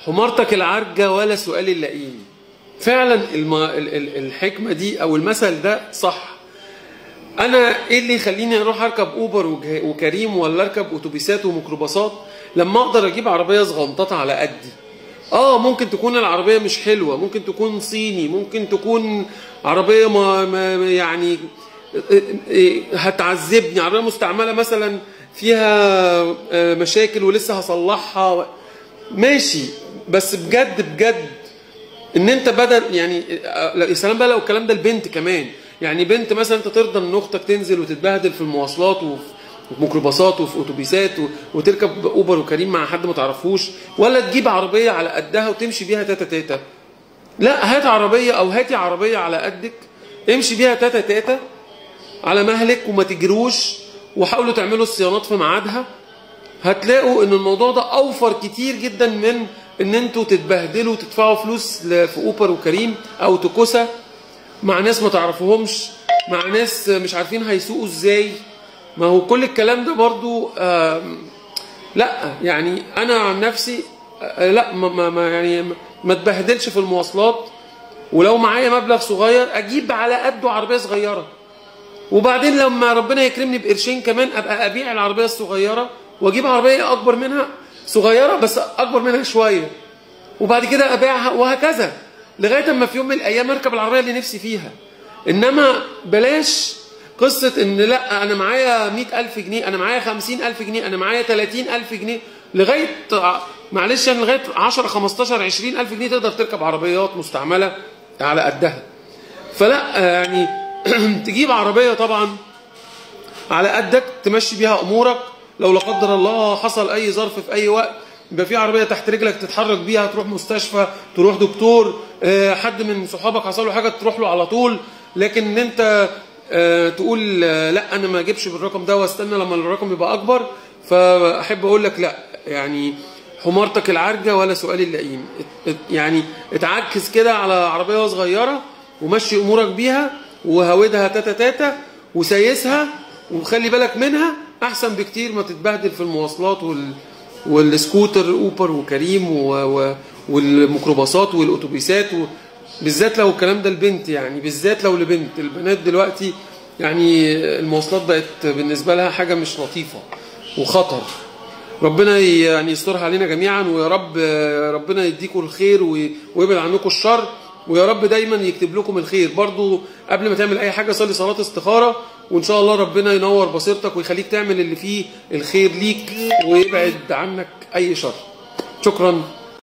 حمارتك العرجة ولا سؤال اللئيم فعلا الم... ال- ال- الحكمة دي أو المثل ده صح أنا إيه اللي يخليني أروح أركب أوبر وج- وكريم ولا أركب أتوبيسات وميكروباصات لما أقدر أجيب عربية صغنططة على قدي اه ممكن تكون العربية مش حلوة ممكن تكون صيني ممكن تكون عربية ما ما يعني هتعذبني عربية مستعملة مثلا فيها آه، مشاكل ولسه هصلحها ماشي بس بجد بجد ان انت بدل يعني آه، يا سلام بقى لو الكلام ده البنت كمان يعني بنت مثلا انت ترضى ان اختك تنزل وتتبهدل في المواصلات وفي وفي ميكروباصات وفي اتوبيسات و- وتركب اوبر وكريم مع حد ما تعرفوش ولا تجيب عربيه على قدها وتمشي بيها تاتا تاتا لا هات عربيه او هاتي عربيه على قدك امشي بيها تاتا تاتا على مهلك وما تجروش وحاولوا تعملوا الصيانات في ميعادها هتلاقوا ان الموضوع ده اوفر كتير جدا من ان انتوا تتبهدلوا وتدفعوا فلوس ل- في اوبر وكريم او تكوسه مع ناس ما تعرفوهمش مع ناس مش عارفين هيسوقوا ازاي ما هو كل الكلام ده برضو آم، لا يعني انا عن نفسي آه، لا ما, ما, ما يعني ما اتبهدلش في المواصلات ولو معايا مبلغ صغير اجيب على قده عربيه صغيره وبعدين لما ربنا يكرمني بقرشين كمان ابقى ابيع العربيه الصغيره واجيب عربيه اكبر منها صغيره بس اكبر منها شويه وبعد كده ابيعها وهكذا لغايه اما في يوم من الايام اركب العربيه اللي نفسي فيها انما بلاش قصه ان لا انا معايا مئة ألف جنيه انا معايا خمسين ألف جنيه انا معايا تلاتين ألف جنيه لغايه معلش يعني لغايه 10 15 20 ألف جنيه تقدر تركب عربيات مستعمله على قدها فلا يعني تجيب عربيه طبعا على قدك تمشي بيها امورك لو لا قدر الله حصل اي ظرف في اي وقت يبقى في عربيه تحت رجلك تتحرك بيها تروح مستشفى تروح دكتور آه، حد من صحابك حصل له حاجه تروح له على طول لكن ان انت آه، تقول آه، لا انا ما اجيبش بالرقم ده واستنى لما الرقم يبقى اكبر فاحب اقول لك لا يعني حمارتك العرجه ولا سؤال اللئيم ات- ات- يعني اتعكس كده على عربيه صغيره ومشي امورك بيها وهودها تاتا تاتا وسيسها وخلي بالك منها احسن بكتير ما تتبهدل في المواصلات وال والسكوتر اوبر وكريم و... و... والميكروباصات والاتوبيسات و... بالذات لو الكلام ده البنت يعني بالذات لو لبنت البنات دلوقتي يعني المواصلات بقت بالنسبه لها حاجه مش لطيفه وخطر ربنا ي- يعني يسترها علينا جميعا ويا رب ربنا يديكم الخير وي- ويبعد عنكم الشر ويا رب دايما يكتب لكم الخير برضو قبل ما تعمل اي حاجه صلي صلاه استخاره وان شاء الله ربنا ينور بصيرتك ويخليك تعمل اللي فيه الخير ليك ويبعد عنك اي شر شكرا